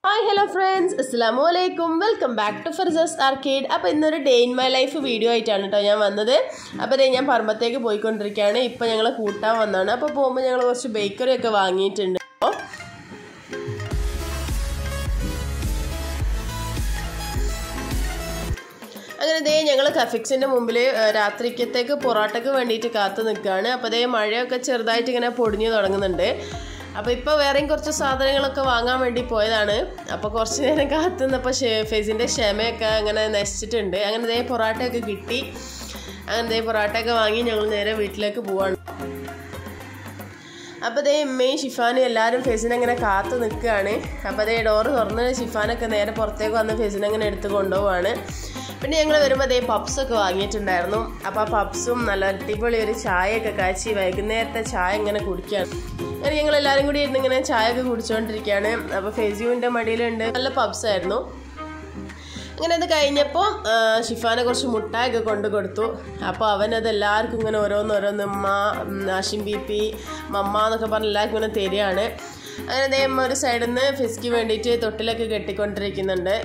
Hi hello friends അസ്സാം വലൈക്കും welcome back to ഫർസസ് ആർക്കേഡ് അപ്പോൾ ഇന്നൊരു day in my life video ആയിട്ടാണ് കേട്ടോ ഞാൻ വന്നത് അപ്പോൾ ദേ ഞാൻ പറമ്പത്തേക്ക് പോയിക്കൊണ്ടിരിക്കുകയാണ് ഇപ്പോൾ ഞങ്ങൾ കൂട്ടാൻ വന്നതാണ് അപ്പോൾ പോകുമ്പോൾ ഞങ്ങൾ കുറച്ച് ബേക്കറി ഒക്കെ വാങ്ങിയിട്ടുണ്ട് അപ്പോൾ അങ്ങനെ ദേ ഞങ്ങൾ കഫിക്സിൻ്റെ മുമ്പിൽ രാത്രിക്കത്തേക്ക് പൊറോട്ടയ്ക്ക് വേണ്ടിയിട്ട് കാത്തു നിൽക്കുകയാണ് അപ്പോൾ ദേ മഴയൊക്കെ ചെറുതായിട്ട് ഇങ്ങനെ പൊടിഞ്ഞു തുടങ്ങുന്നുണ്ട് അപ്പോൾ ഇപ്പോൾ വേറെയും കുറച്ച് സാധനങ്ങളൊക്കെ വാങ്ങാൻ വേണ്ടി പോയതാണ് അപ്പോൾ കുറച്ച് നേരം കാത്തു നിന്നപ്പോൾ ഫേസിൻ്റെ ക്ഷമയൊക്കെ അങ്ങനെ നശിച്ചിട്ടുണ്ട് അങ്ങനെ ദേ പൊറോട്ടയൊക്കെ കിട്ടി അങ്ങനെ ദേ പൊറോട്ടയൊക്കെ വാങ്ങി ഞങ്ങൾ നേരെ വീട്ടിലേക്ക് പോവാണ് അപ്പോൾ ദേ ഉമ്മയും ഷിഫാനും എല്ലാവരും ഫെസിനെ അങ്ങനെ കാത്തു നിൽക്കുകയാണ് അപ്പോൾ അതേ ഡോറ് തുറന്ന് ഷിഫാനൊക്കെ നേരെ പുറത്തേക്ക് വന്ന് ഫെസിനെ അങ്ങനെ എടുത്ത് കൊണ്ടുപോവാണ് പിന്നെ ഞങ്ങൾ വരുമ്പോൾ അതേ പപ്സൊക്കെ വാങ്ങിയിട്ടുണ്ടായിരുന്നു അപ്പോൾ ആ പപ്സും നല്ല അടിപൊളി ഒരു ചായയൊക്കെ കാച്ചി വൈകുന്നേരത്തെ ചായ ഇങ്ങനെ കുടിക്കുകയാണ് അങ്ങനെ ഞങ്ങൾ എല്ലാവരും കൂടി ഇരുന്ന് ഇങ്ങനെ ചായ ഒക്കെ കുടിച്ചുകൊണ്ടിരിക്കുകയാണ് അപ്പോൾ ഫെസിയുവിൻ്റെ മടിയിലുണ്ട് നല്ല പപ്സ് ആയിരുന്നു അങ്ങനെ അത് കഴിഞ്ഞപ്പോൾ ഷിഫാനെ കുറച്ച് മുട്ടായൊക്കെ കൊണ്ട് കൊടുത്തു അപ്പോൾ അവനത് എല്ലാവർക്കും ഇങ്ങനെ ഓരോന്ന് ഓരോന്ന് ഉമ്മ ആഷിം ബി പി മമ്മ എന്നൊക്കെ പറഞ്ഞ് എല്ലാവർക്കും ഇങ്ങനെ തരികയാണ് അങ്ങനെ അദ്ദേഹം ഒരു സൈഡിൽ നിന്ന് ഫിസ്ക്ക് വേണ്ടിയിട്ട് തൊട്ടിലൊക്കെ കെട്ടിക്കൊണ്ടിരിക്കുന്നുണ്ട്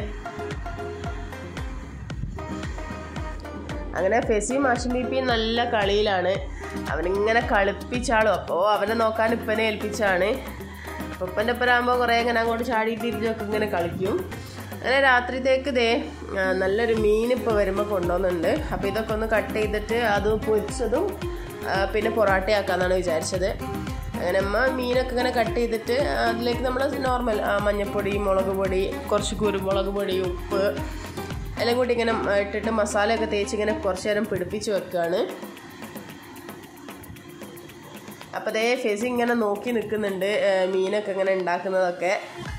അങ്ങനെ ഫെസിയും ആഷിം ബി പിയും നല്ല കളിയിലാണ് അവനിങ്ങനെ കളിപ്പിച്ചാളും അപ്പോൾ അവനെ നോക്കാൻ ഇപ്പനെ ഏൽപ്പിച്ചാണ് അപ്പോൾ ഇപ്പൻ്റെ ഒപ്പരാകുമ്പോൾ കുറേ ഇങ്ങനെ അങ്ങോട്ട് ചാടിയിട്ടിരിച്ചൊക്കെ ഇങ്ങനെ കളിക്കും അങ്ങനെ രാത്രിത്തേക്ക് ദേ നല്ലൊരു മീൻ ഇപ്പോൾ വരുമ്പോൾ കൊണ്ടുവന്നുണ്ട് അപ്പോൾ ഇതൊക്കെ ഒന്ന് കട്ട് ചെയ്തിട്ട് അത് പൊരിച്ചതും പിന്നെ പൊറാട്ടയാക്കാമെന്നാണ് വിചാരിച്ചത് അങ്ങനെ അമ്മ മീനൊക്കെ ഇങ്ങനെ കട്ട് ചെയ്തിട്ട് അതിലേക്ക് നമ്മൾ നോർമൽ മഞ്ഞൾപ്പൊടി മുളക് പൊടി കുറച്ച് കുരുമുളക് പൊടി ഉപ്പ് എല്ലാം കൂടി ഇങ്ങനെ ഇട്ടിട്ട് മസാലയൊക്കെ തേച്ച് ഇങ്ങനെ കുറച്ച് നേരം പിടിപ്പിച്ച് വെക്കുകയാണ് അപ്പോൾ അതേ ഫെസി ഇങ്ങനെ നോക്കി നിൽക്കുന്നുണ്ട് മീനൊക്കെ ഇങ്ങനെ ഉണ്ടാക്കുന്നതൊക്കെ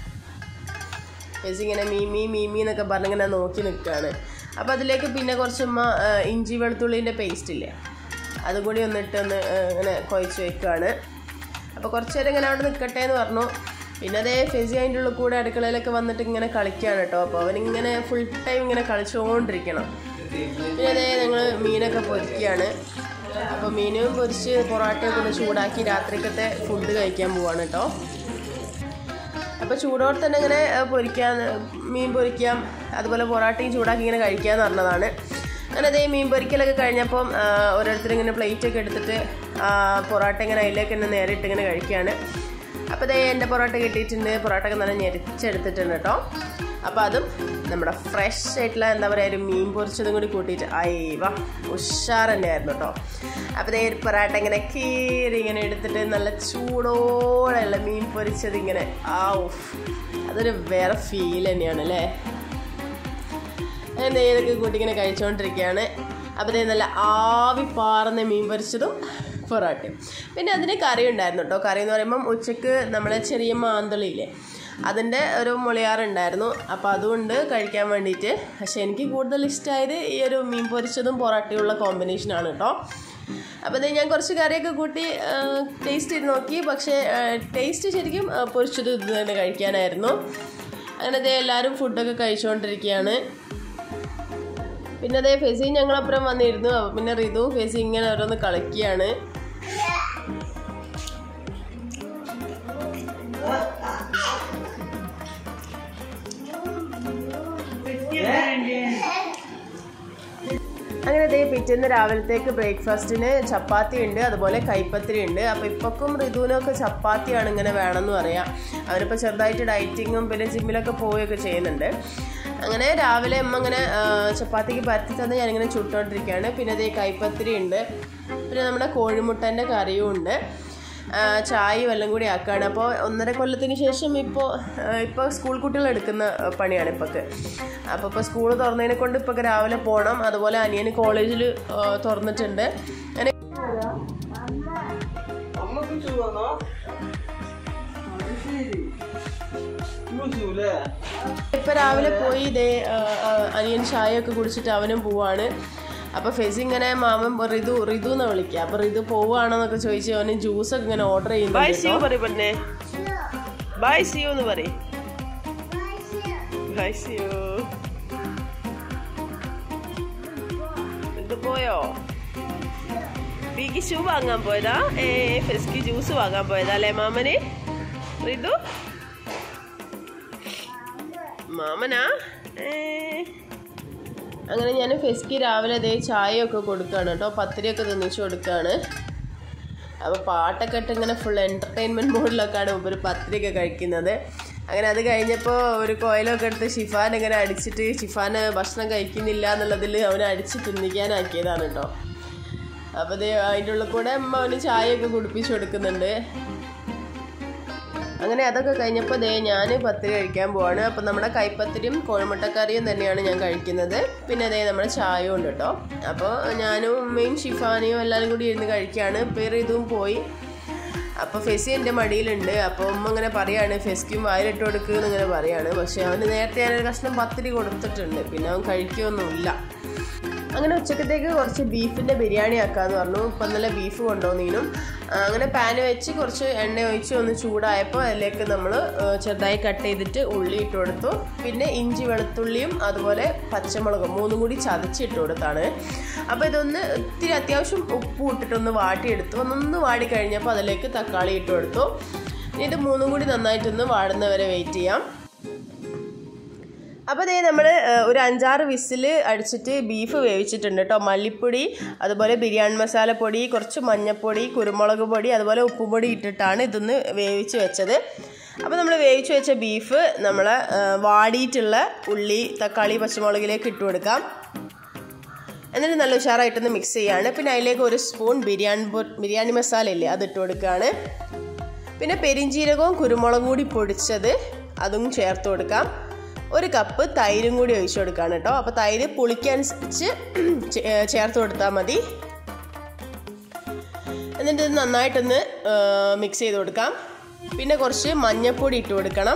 ഫെസി ഇങ്ങനെ മീ മീ മീ മീ എന്നൊക്കെ പറഞ്ഞിങ്ങനെ നോക്കി നിൽക്കുകയാണ് അപ്പോൾ അതിലേക്ക് പിന്നെ കുറച്ച് ഇഞ്ചി വെളുത്തുള്ളിൻ്റെ പേസ്റ്റ് ഇല്ലേ അതും കൂടി ഒന്നിട്ട് ഒന്ന് ഇങ്ങനെ കുഴച്ച് വെക്കുകയാണ് അപ്പോൾ കുറച്ച് നേരം ഇങ്ങനെ അവിടെ നിൽക്കട്ടെ എന്ന് പറഞ്ഞു പിന്നെ അതേ ഫെസി അതിൻ്റെ ഉള്ളിൽ കൂടെ അടുക്കളയിലൊക്കെ വന്നിട്ട് ഇങ്ങനെ കളിക്കുകയാണ് കേട്ടോ അപ്പോൾ അവനിങ്ങനെ ഫുൾ ടൈം ഇങ്ങനെ കളിച്ചുകൊണ്ടിരിക്കണം പിന്നെ അതേ ഞങ്ങൾ മീനൊക്കെ പൊരിക്കുകയാണ് അപ്പോൾ മീനും പൊരിച്ച് പൊറോട്ടയൊക്കെ ഒന്ന് ചൂടാക്കി രാത്രിക്കത്തെ ഫുഡ് കഴിക്കാൻ പോവാണ് കേട്ടോ അപ്പോൾ ചൂടോടെ തന്നെ ഇങ്ങനെ പൊരിക്കാൻ മീൻ പൊരിക്കാം അതുപോലെ പൊറോട്ടയും ചൂടാക്കി ഇങ്ങനെ കഴിക്കാമെന്ന് പറഞ്ഞതാണ് അങ്ങനെ അതേ മീൻ പൊരിക്കലൊക്കെ കഴിഞ്ഞപ്പം ഓരോരുത്തർ ഇങ്ങനെ പ്ലേറ്റൊക്കെ എടുത്തിട്ട് പൊറോട്ട ഇങ്ങനെ അതിലേക്ക് തന്നെ നേരിട്ട് ഇങ്ങനെ കഴിക്കുകയാണ് അപ്പോൾ അതേ എൻ്റെ പൊറോട്ട കിട്ടിയിട്ടുണ്ട് പൊറോട്ട ഒക്കെ നല്ല ഞെരിച്ചെടുത്തിട്ടുണ്ട് കേട്ടോ അപ്പോൾ അതും നമ്മുടെ ഫ്രഷ് ആയിട്ടുള്ള എന്താ പറയുക ഒരു മീൻ പൊരിച്ചതും കൂടി കൂട്ടിയിട്ട് അയ്യവ ഉഷാർ തന്നെയായിരുന്നു കേട്ടോ അപ്പോൾ ദേ പൊറാട്ട ഇങ്ങനെ കീറി ഇങ്ങനെ എടുത്തിട്ട് നല്ല ചൂടോടെയുള്ള മീൻ പൊരിച്ചത് ഇങ്ങനെ ആ ഉഫ് അതൊരു വേറെ ഫീൽ തന്നെയാണ് അല്ലേ അങ്ങനെ ഇതൊക്കെ കൂട്ടി ഇങ്ങനെ കഴിച്ചുകൊണ്ടിരിക്കുകയാണ് അപ്പോൾ ദേ നല്ല ആവി പാറുന്ന മീൻ പൊരിച്ചതും പൊറോട്ടയും പിന്നെ അതിന് കറി ഉണ്ടായിരുന്നു കേട്ടോ കറി എന്ന് പറയുമ്പം ഉച്ചക്ക് നമ്മളെ ചെറിയ മാന്തളിയില്ലേ അതിൻ്റെ ഒരു മുളിയാറുണ്ടായിരുന്നു അപ്പോൾ അതുകൊണ്ട് കഴിക്കാൻ വേണ്ടിയിട്ട് പക്ഷേ എനിക്ക് കൂടുതൽ ഇഷ്ടമായത് ഈ ഒരു മീൻ പൊരിച്ചതും പൊറോട്ടയുള്ള കോമ്പിനേഷനാണ് കേട്ടോ അപ്പോൾ ഇത് ഞാൻ കുറച്ച് കറിയൊക്കെ കൂട്ടി ടേസ്റ്റ് ചെയ്ത് നോക്കി പക്ഷേ ടേസ്റ്റ് ശരിക്കും പൊരിച്ചത് ഇത് തന്നെ കഴിക്കാനായിരുന്നു അങ്ങനെ അതേ എല്ലാവരും ഫുഡൊക്കെ കഴിച്ചുകൊണ്ടിരിക്കുകയാണ് പിന്നെ അതേ ഫെസി ഞങ്ങളപ്പുറം വന്നിരുന്നു അപ്പോൾ പിന്നെ റിതു ഫെസി ഇങ്ങനെ ഓരോന്ന് കളിക്കുകയാണ് അങ്ങനെ അതേ പിറ്റേന്ന് രാവിലത്തേക്ക് ബ്രേക്ക്ഫാസ്റ്റിന് ചപ്പാത്തി ഉണ്ട് അതുപോലെ കൈപ്പത്തിരി ഉണ്ട് അപ്പോൾ ഇപ്പൊക്കും ഋതുവിനൊക്കെ ചപ്പാത്തിയാണ് ഇങ്ങനെ വേണമെന്ന് പറയാം അവനിപ്പോൾ ചെറുതായിട്ട് ഡയറ്റിങ്ങും പിന്നെ ജിമ്മിലൊക്കെ പോവുകയൊക്കെ ചെയ്യുന്നുണ്ട് അങ്ങനെ രാവിലെ അമ്മ ഇങ്ങനെ ചപ്പാത്തിക്ക് പരത്തി തന്നെ ഞാനിങ്ങനെ ചുട്ടുകൊണ്ടിരിക്കുകയാണ് പിന്നെ അതേ കൈപ്പത്തിരി ഉണ്ട് പിന്നെ നമ്മുടെ കോഴിമുട്ടൻ്റെ കറിയും ഉണ്ട് ചായയും എല്ലാം കൂടി ആക്കുകയാണ് അപ്പോൾ ഒന്നര കൊല്ലത്തിന് ശേഷം ഇപ്പോൾ ഇപ്പോൾ സ്കൂൾ കുട്ടികൾ എടുക്കുന്ന പണിയാണ് ഇപ്പൊക്ക് അപ്പോൾ ഇപ്പോൾ സ്കൂൾ തുറന്നതിനെ കൊണ്ട് ഇപ്പോൾ രാവിലെ പോകണം അതുപോലെ അനിയന് കോളേജിൽ തുറന്നിട്ടുണ്ട് അങ്ങനെ ഇപ്പം രാവിലെ പോയി ഇതേ അനിയൻ ചായയൊക്കെ കുടിച്ചിട്ട് അവനും പോവാണ് അപ്പോൾ ഫെസി ഇങ്ങനെ മാമൻ റിതു റിതു എന്ന് വിളിക്കുക അപ്പോൾ റിതു പോവുകയാണെന്നൊക്കെ ചോദിച്ചു അവന് ജ്യൂസൊക്കെ ഇങ്ങനെ ഓർഡർ ചെയ്യുന്നു ബൈ സിയു എന്ന് പറയും ബൈ സിയു ഇത് പോയോ ബിക്ക് ഷൂ വാങ്ങാൻ പോയതാ ഏ ഫെസ്ക്ക് ജ്യൂസ് വാങ്ങാൻ പോയതാ അല്ലേ മാമന് റിതു മാമനാ ഏ. അങ്ങനെ ഞാൻ ഫെസ്ക്ക് രാവിലെ അതേ ചായയൊക്കെ കൊടുക്കുകയാണ് കേട്ടോ പത്തിരിയൊക്കെ തിന്നിച്ച് കൊടുക്കുകയാണ് അപ്പോൾ പാട്ടൊക്കെ ഇട്ട് ഇങ്ങനെ ഫുൾ എൻ്റർടൈൻമെൻറ്റ് മോഡിലൊക്കെയാണ് ഒരു പത്തിരിയൊക്കെ കഴിക്കുന്നത് അങ്ങനെ അത് കഴിഞ്ഞപ്പോൾ ഒരു കോയിലൊക്കെ എടുത്ത് ഷിഫാൻ ഇങ്ങനെ അടിച്ചിട്ട് ഷിഫാൻ ഭക്ഷണം കഴിക്കുന്നില്ല എന്നുള്ളതിൽ അവനെ അടിച്ച് തിന്നിക്കാനാക്കിയതാണ് കേട്ടോ അപ്പോൾ ഇത് അതിൻ്റെ ഉള്ളിൽ കൂടെ അമ്മ അവന് ചായയൊക്കെ കുടിപ്പിച്ച് കൊടുക്കുന്നുണ്ട് അങ്ങനെ അതൊക്കെ കഴിഞ്ഞപ്പോൾ ദേ ഞാൻ പത്തിരി കഴിക്കാൻ പോവാണ് അപ്പോൾ നമ്മുടെ കൈപ്പത്തിരിയും കോഴിമുട്ടക്കറിയും തന്നെയാണ് ഞാൻ കഴിക്കുന്നത് പിന്നെ അതേ നമ്മുടെ ചായയും ഉണ്ട് കേട്ടോ അപ്പോൾ ഞാനും ഉമ്മയും ഷിഫാനയും എല്ലാവരും കൂടി ഇരുന്ന് കഴിക്കുകയാണ് പേര് ഇതും പോയി അപ്പോൾ ഫെസി എൻ്റെ മടിയിലുണ്ട് അപ്പോൾ ഉമ്മ ഇങ്ങനെ പറയാണ് ഫെസ്ക്കും വായിലിട്ട് കൊടുക്കുക ഇങ്ങനെ പറയാണ് പക്ഷേ അവന് നേരത്തെ ഞാനൊരു കഷ്ണം പത്തിരി കൊടുത്തിട്ടുണ്ട് പിന്നെ അവൻ കഴിക്കുകയൊന്നുമില്ല അങ്ങനെ ഉച്ചക്കത്തേക്ക് കുറച്ച് ബീഫിൻ്റെ ബിരിയാണി ആക്കാമെന്ന് പറഞ്ഞു ഇപ്പം ഇന്നലെ ബീഫ് കൊണ്ടുവന്നീനും ആ, അങ്ങനെ പാന് വെച്ച് കുറച്ച് എണ്ണ ഒഴിച്ച് ഒന്ന് ചൂടായപ്പോൾ അതിലേക്ക് നമ്മൾ ചെറുതായി കട്ട് ചെയ്തിട്ട് ഉള്ളി ഇട്ട് കൊടുത്തു പിന്നെ ഇഞ്ചി വെളുത്തുള്ളിയും അതുപോലെ പച്ചമുളകും മൂന്നും കൂടി ചതച്ചിട്ട് കൊടുത്താണ് അപ്പോൾ ഇതൊന്ന് ഇത്തിരി അത്യാവശ്യം ഉപ്പ് ഇട്ടിട്ടൊന്ന് വാട്ടിയെടുത്തു ഒന്നൊന്ന് വാടി കഴിഞ്ഞപ്പോൾ അതിലേക്ക് തക്കാളി ഇട്ട് കൊടുത്തു ഇനി ഇത് മൂന്നും കൂടി നന്നായിട്ടൊന്ന് വാടുന്നവരെ വെയിറ്റ് ചെയ്യാം അപ്പോൾ ദേ നമ്മൾ ഒരു അഞ്ചാറ് വിസിൽ അടിച്ചിട്ട് ബീഫ് വേവിച്ചിട്ടുണ്ട് കേട്ടോ മല്ലിപ്പൊടി അതുപോലെ ബിരിയാണി മസാലപ്പൊടി കുറച്ച് മഞ്ഞൾപ്പൊടി കുരുമുളക് പൊടി അതുപോലെ ഉപ്പുപൊടി ഇട്ടിട്ടാണ് ഇതൊന്ന് വേവിച്ച് വെച്ചത് അപ്പോൾ നമ്മൾ വേവിച്ച് വെച്ച ബീഫ് നമ്മൾ വാടിയിട്ടുള്ള ഉള്ളി തക്കാളി പച്ചമുളകിലേക്ക് ഇട്ട് കൊടുക്കാം എന്നിട്ട് നല്ല ഉഷാറായിട്ടൊന്ന് മിക്സ് ചെയ്യാണ് പിന്നെ അതിലേക്ക് ഒരു സ്പൂൺ ബിരിയാണി പൊ- ബിരിയാണി മസാല ഇല്ലേ അത് ഇട്ട് കൊടുക്കുകയാണ് പിന്നെ പെരിഞ്ചീരകവും കുരുമുളകും കൂടി പൊടിച്ചത് അതും ചേർത്ത് കൊടുക്കാം ഒരു കപ്പ് തൈരും കൂടി ഒഴിച്ചു കൊടുക്കുകയാണ് കേട്ടോ അപ്പോൾ തൈര് പുളിക്കനുസരിച്ച് ചേ- ഏ, ചേർത്ത് കൊടുത്താൽ മതി എന്നിട്ട് ഇത് നന്നായിട്ടൊന്ന് മിക്സ് ചെയ്ത് കൊടുക്കാം പിന്നെ കുറച്ച് മഞ്ഞൾപ്പൊടി ഇട്ട് കൊടുക്കണം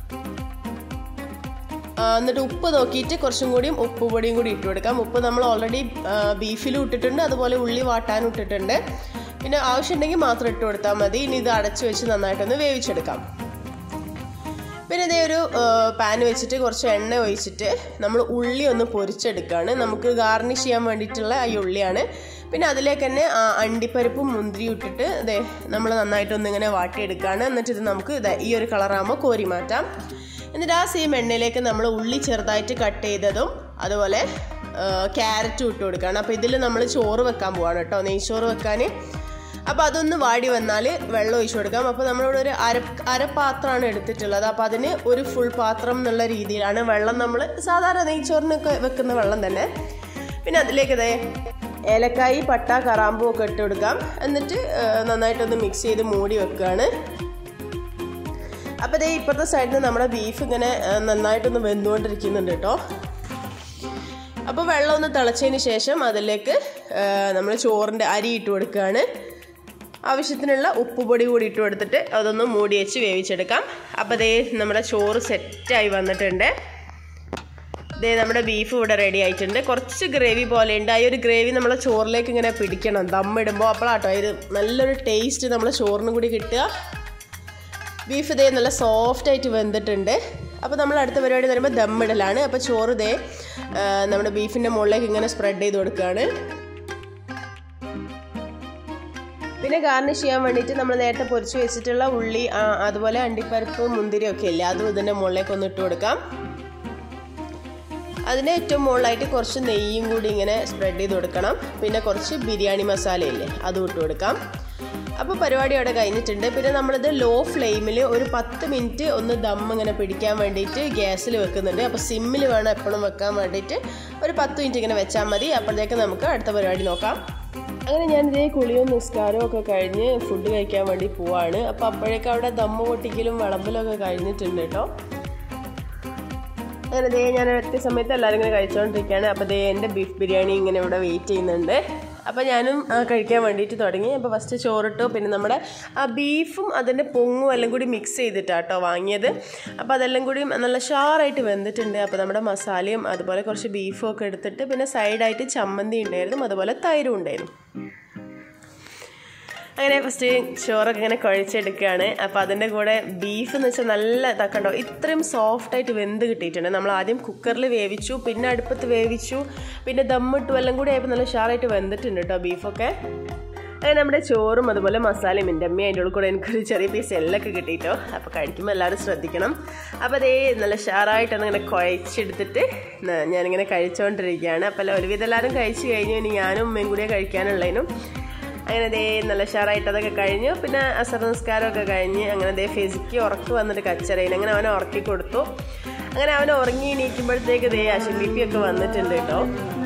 ആ, എന്നിട്ട് ഉപ്പ് നോക്കിയിട്ട് കുറച്ചും കൂടിയും ഉപ്പ് പൊടിയും കൂടി ഇട്ട് കൊടുക്കാം ഉപ്പ് നമ്മൾ ഓൾറെഡി ബീഫിലും ഇട്ടിട്ടുണ്ട് അതുപോലെ ഉള്ളി വാട്ടാനും ഇട്ടിട്ടുണ്ട് പിന്നെ ആവശ്യമുണ്ടെങ്കിൽ മാത്രം ഇട്ട് കൊടുത്താൽ മതി ഇനി ഇത് അടച്ചു വെച്ച് നന്നായിട്ടൊന്ന് വേവിച്ചെടുക്കാം പിന്നെ ഇതേ ഒരു പാൻ വെച്ചിട്ട് കുറച്ച് എണ്ണ ഒഴിച്ചിട്ട് നമ്മൾ ഉള്ളി ഒന്ന് പൊരിച്ചെടുക്കുകയാണ് നമുക്ക് ഗാർണിഷ് ചെയ്യാൻ വേണ്ടിയിട്ടുള്ള ഈ ഉള്ളിയാണ് പിന്നെ അതിലേക്ക് തന്നെ ആ അണ്ടിപ്പരിപ്പും മുന്തിരിയും ഇട്ടിട്ട് ഇതേ നമ്മൾ നന്നായിട്ടൊന്ന് ഇങ്ങനെ വാട്ടിയെടുക്കുകയാണ് എന്നിട്ട് ഇത് നമുക്ക് ഇതേ ഈ ഒരു കളറാകുമ്പോൾ കോരി മാറ്റാം എന്നിട്ട് ആ സെയിം എണ്ണയിലേക്ക് നമ്മൾ ഉള്ളി ചെറുതായിട്ട് കട്ട് ചെയ്തതും അതുപോലെ ക്യാരറ്റും ഇട്ട് കൊടുക്കുകയാണ് അപ്പോൾ ഇതിൽ നമ്മൾ ചോറ് വെക്കാൻ പോവാണ് കേട്ടോ നെയ്ച്ചോറ് വെക്കാൻ അപ്പോൾ അതൊന്ന് വാടി വന്നാൽ വെള്ളം ഒഴിച്ചു കൊടുക്കാം അപ്പോൾ നമ്മളിവിടെ ഒരു അര അരപാത്രമാണ് എടുത്തിട്ടുള്ളത് അപ്പോൾ അതിന് ഒരു ഫുൾ പാത്രം എന്നുള്ള രീതിയിലാണ് വെള്ളം നമ്മൾ സാധാരണ നെയ്ച്ചോറിനൊക്കെ വെക്കുന്ന വെള്ളം തന്നെ പിന്നെ അതിലേക്ക് ഇതേ ഏലക്കായി പട്ട കറാമ്പൂ ഒക്കെ ഇട്ട് കൊടുക്കാം എന്നിട്ട് ആ, നന്നായിട്ടൊന്ന് മിക്സ് ചെയ്ത് മൂടി വെക്കുകയാണ് അപ്പോൾ ഇതേ ഇപ്പുറത്തെ സൈഡിൽ നിന്ന് നമ്മുടെ ബീഫ് ഇങ്ങനെ ആ, നന്നായിട്ടൊന്ന് വെന്തുകൊണ്ടിരിക്കുന്നുണ്ട് കേട്ടോ അപ്പോൾ വെള്ളം ഒന്ന് തിളച്ചതിന് ശേഷം അതിലേക്ക് നമ്മൾ ചോറിൻ്റെ അരി ഇട്ട് കൊടുക്കുകയാണ് ആവശ്യത്തിനുള്ള ഉപ്പുപൊടി കൂടി ഇട്ട് കൊടുത്തിട്ട് അതൊന്ന് മൂടി വെച്ച് വേവിച്ചെടുക്കാം അപ്പോൾ ദേ നമ്മുടെ ചോറ് സെറ്റായി വന്നിട്ടുണ്ട് ദേ നമ്മുടെ ബീഫ് ഇവിടെ റെഡി ആയിട്ടുണ്ട് കുറച്ച് ഗ്രേവി പോലെ ഉണ്ട് ആ ഒരു ഗ്രേവി നമ്മളെ ചോറിലേക്ക് ഇങ്ങനെ പിടിക്കണം ദമ്മിടുമ്പോൾ അപ്പോഴാട്ടോ ഇത് നല്ലൊരു ടേസ്റ്റ് നമ്മളെ ചോറിനും കൂടി കിട്ടുക ബീഫ് ഇതേ നല്ല സോഫ്റ്റ് ആയിട്ട് വെന്തിട്ടുണ്ട് അപ്പോൾ നമ്മൾ അടുത്ത പരിപാടി എന്ന് പറയുമ്പോൾ ദമ്മിടലാണ് അപ്പോൾ ചോറ് ഇതേ ആ, നമ്മുടെ ബീഫിൻ്റെ മുകളിലേക്ക് ഇങ്ങനെ സ്പ്രെഡ് ചെയ്ത് കൊടുക്കുകയാണ് പിന്നെ ഗാർണിഷ് ചെയ്യാൻ വേണ്ടിയിട്ട് നമ്മൾ നേരത്തെ പൊരിച്ച് വെച്ചിട്ടുള്ള ഉള്ളി ആ, അതുപോലെ അണ്ടിപ്പരിപ്പ് മുന്തിരി ഒക്കെ ഇല്ലേ അതും ഇതിൻ്റെ മുകളിലേക്ക് ഒന്ന് ഇട്ട് കൊടുക്കാം അതിന് ഏറ്റവും മുകളിലായിട്ട് കുറച്ച് നെയ്യും കൂടി ഇങ്ങനെ സ്പ്രെഡ് ചെയ്ത് കൊടുക്കണം പിന്നെ കുറച്ച് ബിരിയാണി മസാല ഇല്ലേ അതും ഇട്ട് കൊടുക്കാം അപ്പോൾ പരിപാടി അവിടെ കഴിഞ്ഞിട്ടുണ്ട് പിന്നെ നമ്മളിത് ലോ ഫ്ലെയിമിൽ ഒരു പത്ത് മിനിറ്റ് ഒന്ന് ദം ഇങ്ങനെ പിടിക്കാൻ വേണ്ടിയിട്ട് ഗ്യാസിൽ വെക്കുന്നുണ്ട് അപ്പോൾ സിമ്മിൽ വേണം എപ്പോഴും വെക്കാൻ വേണ്ടിയിട്ട് ഒരു പത്ത് മിനിറ്റ് ഇങ്ങനെ വെച്ചാൽ മതി അപ്പോഴത്തേക്ക് നമുക്ക് അടുത്ത പരിപാടി നോക്കാം അങ്ങനെ ഞാൻ ഇതേ കുളിയും നിസ്കാരവും ഒക്കെ കഴിഞ്ഞ് ഫുഡ് കഴിക്കാൻ വേണ്ടി പോവാണ് അപ്പോൾ അപ്പോഴേക്കും അവിടെ ദമ്മ് പൊട്ടിക്കലും വിളമ്പലും ഒക്കെ കഴിഞ്ഞിട്ടുണ്ട് കേട്ടോ അങ്ങനെ ദേ ഞാൻ ഒറ്റ സമയത്ത് എല്ലാവരും ഇങ്ങനെ കഴിച്ചുകൊണ്ടിരിക്കുകയാണ് അപ്പോൾ ദേ എൻ്റെ ബീഫ് ബിരിയാണി ഇങ്ങനെ ഇവിടെ വെയിറ്റ് ചെയ്യുന്നുണ്ട് അപ്പോൾ ഞാനും ആ, കഴിക്കാൻ വേണ്ടിയിട്ട് തുടങ്ങി അപ്പോൾ ഫസ്റ്റ് ചോറിട്ടു പിന്നെ നമ്മുടെ ആ ബീഫും അതിൻ്റെ പൊങ്ങും എല്ലാം കൂടി മിക്സ് ചെയ്തിട്ടാട്ടോ വാങ്ങിയത് അപ്പോൾ അതെല്ലാം കൂടി നല്ല ഷാറായിട്ട് വെന്തിട്ടുണ്ട് അപ്പോൾ നമ്മുടെ മസാലയും അതുപോലെ കുറച്ച് ബീഫും ഒക്കെ എടുത്തിട്ട് പിന്നെ സൈഡായിട്ട് ചമ്മന്തി ഉണ്ടായിരുന്നു അതുപോലെ തൈരും ഉണ്ടായിരുന്നു അങ്ങനെ ഫസ്റ്റ് ചോറൊക്കെ ഇങ്ങനെ കുഴച്ചെടുക്കുകയാണ് അപ്പോൾ അതിൻ്റെ കൂടെ ബീഫ് എന്ന് വെച്ചാൽ നല്ല ഇതാക്കണ്ടോ ഇത്രയും സോഫ്റ്റായിട്ട് വെന്ത് കിട്ടിയിട്ടുണ്ട് നമ്മൾ ആദ്യം കുക്കറിൽ വേവിച്ചു പിന്നെ അടുപ്പത്ത് വേവിച്ചു പിന്നെ ദമ്മിട്ടു എല്ലാം കൂടി ആയപ്പോൾ നല്ല ഉഷാറായിട്ട് വെന്തിട്ടുണ്ട് കേട്ടോ ബീഫൊക്കെ അങ്ങനെ നമ്മുടെ ചോറും അതുപോലെ മസാലയും എൻ്റെ അമ്മയും അതിൻ്റെ ഉള്ളിൽ കൂടെ എനിക്കൊരു ചെറിയ പീസ് എല്ലൊക്കെ കിട്ടിയിട്ടോ അപ്പോൾ കഴിക്കുമ്പോൾ എല്ലാവരും ശ്രദ്ധിക്കണം അപ്പോൾ അതേ നല്ല ഷാറായിട്ടൊന്ന് ഇങ്ങനെ കുഴച്ചെടുത്തിട്ട് ന- ഞാനിങ്ങനെ കഴിച്ചുകൊണ്ടിരിക്കുകയാണ് അപ്പോൾ അല്ല ഒരുവിധം എല്ലാവരും കഴിച്ച് കഴിഞ്ഞു ഇനി ഞാനും ഉമ്മയും കൂടിയേ കഴിക്കാനുള്ളതിനും അങ്ങനെ ദേ നല്ല ഷാറായിട്ട് അതൊക്കെ കഴിഞ്ഞു പിന്നെ അസർ നിസ്കാരമൊക്കെ കഴിഞ്ഞ് അങ്ങനെ ദേ ഫെസിക്ക് ഉറക്കി വന്നിട്ട് കച്ചറയിന് അങ്ങനെ അവനെ ഉറക്കി കൊടുത്തു അങ്ങനെ അവൻ ഉറങ്ങി എണീക്കുമ്പോഴത്തേക്ക് ദേ ആശം ബി പി ഒക്കെ വന്നിട്ടുണ്ട് കേട്ടോ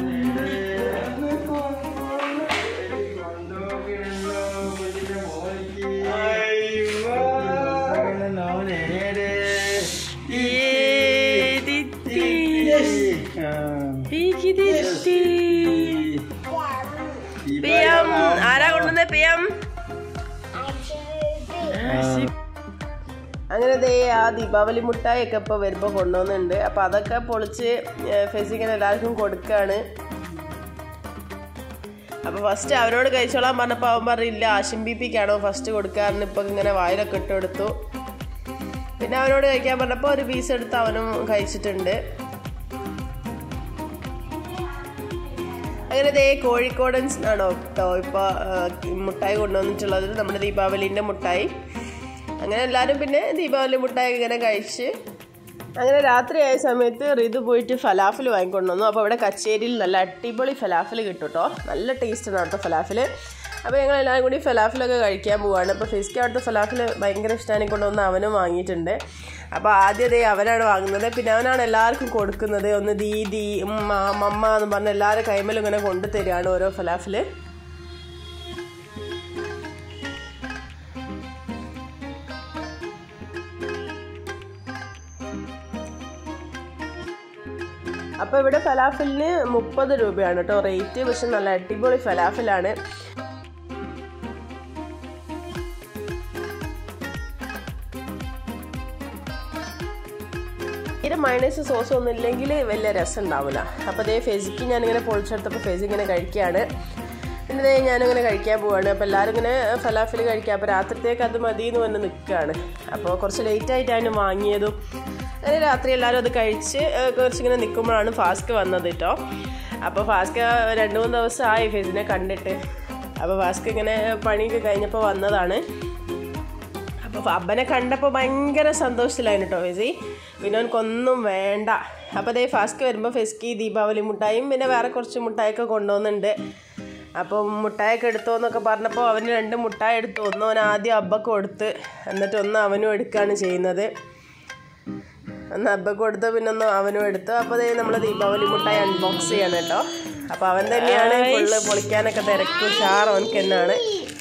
പിയം ആരാ കൊണ്ടുവന്ന പിയം അങ്ങനെ ദേ ആ ദീപാവലി മുട്ടായി ഒക്കെ ഇപ്പോൾ വരുമ്പോൾ കൊണ്ടുവന്നുണ്ട് അപ്പോൾ അതൊക്കെ പൊളിച്ച് ഫെസിങ്ങനെ എല്ലാവർക്കും കൊടുക്കുകയാണ് അപ്പോൾ ഫസ്റ്റ് അവനോട് കഴിച്ചോളാൻ പറഞ്ഞപ്പോൾ അവൻ പറഞ്ഞില്ല ആശിം ബിപ്പിക്കാണോ ഫസ്റ്റ് കൊടുക്കാറുണ്ട് ഇപ്പം ഇങ്ങനെ വായിലൊക്കെ ഇട്ട് കൊടുത്തു പിന്നെ അവനോട് കഴിക്കാൻ പറഞ്ഞപ്പോൾ ഒരു പീസ് എടുത്ത് അവനും കഴിച്ചിട്ടുണ്ട് അങ്ങനെ ദേ കോഴിക്കോടൻസ് ആണോ കേട്ടോ ഇപ്പോൾ മുട്ടായി കൊണ്ടുവന്നിട്ടുള്ളത് നമ്മുടെ ദീപാവലിൻ്റെ മുട്ടായി അങ്ങനെ എല്ലാവരും പിന്നെ ദീപാവലി മുട്ടായി ഇങ്ങനെ കഴിച്ച് അങ്ങനെ രാത്രി ആയ സമയത്ത് റിതു പോയിട്ട് ഫലാഫിൽ വാങ്ങിക്കൊണ്ട് വന്നു അപ്പോൾ ഇവിടെ കച്ചേരിയിൽ നല്ല അടിപൊളി ഫലാഫിൽ കിട്ടും കേട്ടോ നല്ല ടേസ്റ്റാണ് അവിടുത്തെ ഫലാഫിൽ അപ്പോൾ ഞങ്ങൾ എല്ലാവരും കൂടി ഫലാഫിലൊക്കെ കഴിക്കാൻ പോവാണ് അപ്പോൾ ഫിസ്ക്ക് അവിടുത്തെ ഫലാഫിൽ ഭയങ്കര ഇഷ്ടമാണ് കൊണ്ടുവന്ന് അവനും വാങ്ങിയിട്ടുണ്ട് അപ്പോൾ ആദ്യം ദേ അവനാണ് വാങ്ങുന്നത് പിന്നെ അവനാണ് എല്ലാവർക്കും കൊടുക്കുന്നത് ഒന്ന് ദീദി ഉമ്മ മമ്മ എന്ന് പറഞ്ഞ് എല്ലാവരും കൈമലും ഇങ്ങനെ കൊണ്ടു തരികയാണ് ഓരോ ഫലാഫിൽ അപ്പോൾ ഇവിടെ ഫലാഫിലിന് മുപ്പത് രൂപയാണ് കേട്ടോ റേറ്റ് പക്ഷെ നല്ല അടിപൊളി ഫലാഫിലാണ് ഇത് മയണൈസ് സോസ് ഒന്നും ഇല്ലെങ്കിൽ വലിയ രസം ഉണ്ടാവില്ല അപ്പോൾ അതേ ഫെസിക്ക് ഞാനിങ്ങനെ പൊളിച്ചെടുത്തപ്പോൾ ഫെസി ഇങ്ങനെ കഴിക്കുകയാണ് പിന്നെ ദേ ഞാനിങ്ങനെ കഴിക്കാൻ പോവാണ് അപ്പോൾ എല്ലാവരും ഇങ്ങനെ ഫലാഫിൽ കഴിക്കുക അപ്പോൾ രാത്രിത്തേക്ക് അത് മതി എന്ന് പറഞ്ഞ് നിൽക്കുകയാണ് അപ്പോൾ കുറച്ച് ലേറ്റ് ആയിട്ടാണ് വാങ്ങിയതും അങ്ങനെ രാത്രി എല്ലാവരും അത് കഴിച്ച് ഏഹ്, കുറച്ചിങ്ങനെ നിൽക്കുമ്പോഴാണ് ഫാസ്ക് വന്നത് കേട്ടോ അപ്പോൾ ഫാസ്ക് രണ്ട് മൂന്ന് ദിവസമായി ഫെസിനെ കണ്ടിട്ട് അപ്പോൾ ഫാസ്ക് ഇങ്ങനെ പണിയൊക്കെ കഴിഞ്ഞപ്പോൾ വന്നതാണ് അപ്പോൾ അബ്ബനെ കണ്ടപ്പോൾ ഭയങ്കര സന്തോഷത്തിലായിരുന്നു കേട്ടോ ഫെസി പിന്നെ അവനക്കൊന്നും വേണ്ട അപ്പോൾ അതേ ഫാസ്ക് വരുമ്പോൾ ഫെസ്കി ദീപാവലി മുട്ടായും പിന്നെ വേറെ കുറച്ച് മുട്ടായൊക്കെ കൊണ്ടുവന്നുണ്ട് അപ്പോൾ മുട്ടായൊക്കെ എടുത്തോ എന്നൊക്കെ പറഞ്ഞപ്പോൾ അവന് രണ്ട് മുട്ടായി എടുത്തു ഒന്ന് അവൻ ആദ്യം അബ്ബക്ക് കൊടുത്ത് എന്നിട്ട് ഒന്ന് അവനും എടുക്കുകയാണ് ചെയ്യുന്നത് ഒന്ന് അബ്ബക്ക് കൊടുത്ത് പിന്നെ ഒന്ന് അവനും എടുത്തു അപ്പോൾ അതേ നമ്മൾ ദീപാവലി മുട്ടായി അൺബോക്സ് ചെയ്യണം കേട്ടോ അപ്പോൾ അവൻ തന്നെയാണ് ഫുള്ള് പൊളിക്കാനൊക്കെ തിരക്കും ഷാർ അവനക്ക് തന്നെയാണ്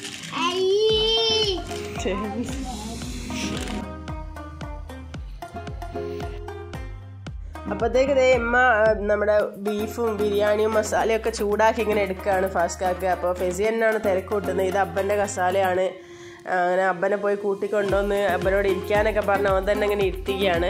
അപ്പോഴത്തേക്ക് ഇതേ അമ്മ ആ, നമ്മുടെ ബീഫും ബിരിയാണിയും മസാലയും ഒക്കെ ചൂടാക്കി ഇങ്ങനെ എടുക്കുകയാണ് ഫാസ്റ്റാക്ക് അപ്പോൾ ഫെസി തന്നെയാണ് തിരക്ക് കൂട്ടുന്നത് ഇത് അബ്ബൻ്റെ കസാലയാണ് ആ, അങ്ങനെ അബ്ബനെ പോയി കൂട്ടിക്കൊണ്ടുവന്ന് അബ്ബനോട് ഇരിക്കാനൊക്കെ പറഞ്ഞ് അവൻ തന്നെ ഇങ്ങനെ ഇരുത്തുകയാണ്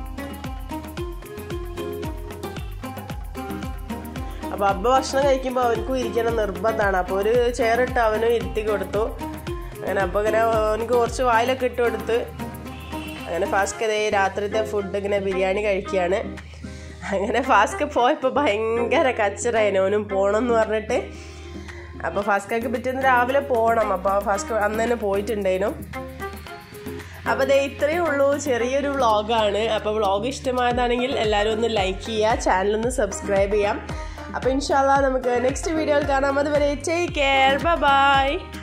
അപ്പോൾ അബ്ബ ഭക്ഷണം കഴിക്കുമ്പോൾ അവനക്കും ഇരിക്കണം നിർബന്ധമാണ് അപ്പോൾ ഒരു ചെയറിട്ട് അവനും ഇരുത്തി കൊടുത്തു അങ്ങനെ അപ്പോൾ ഇങ്ങനെ അവനക്ക് കുറച്ച് വായിലൊക്കെ ഇട്ട് കൊടുത്ത് അങ്ങനെ ഫാസ്ക് അതേ രാത്രിത്തെ ഫുഡ് ഇങ്ങനെ ബിരിയാണി കഴിക്കുകയാണ് അങ്ങനെ ഫാസ്ക് പോയപ്പോൾ ഭയങ്കര കച്ചറായിരുന്നു അവനും പോകണം എന്ന് പറഞ്ഞിട്ട് അപ്പോൾ ഫാസ്കൊക്കെ പിറ്റേന്ന് രാവിലെ പോകണം അപ്പോൾ ഫാസ്ക് അന്ന് തന്നെ പോയിട്ടുണ്ടായിരുന്നു അപ്പോൾ ദേ ഇത്രയേ ഉള്ളൂ ചെറിയൊരു വ്ളോഗാണ് അപ്പോൾ വ്ളോഗ് ഇഷ്ടമായതാണെങ്കിൽ എല്ലാവരും ഒന്ന് ലൈക്ക് ചെയ്യുക ചാനലൊന്ന് സബ്സ്ക്രൈബ് ചെയ്യാം അപ്പോൾ ഇൻഷാല്ല നമുക്ക് നെക്സ്റ്റ് വീഡിയോയിൽ കാണാം അതുവരെ ടേക്ക് കെയർ ബൈ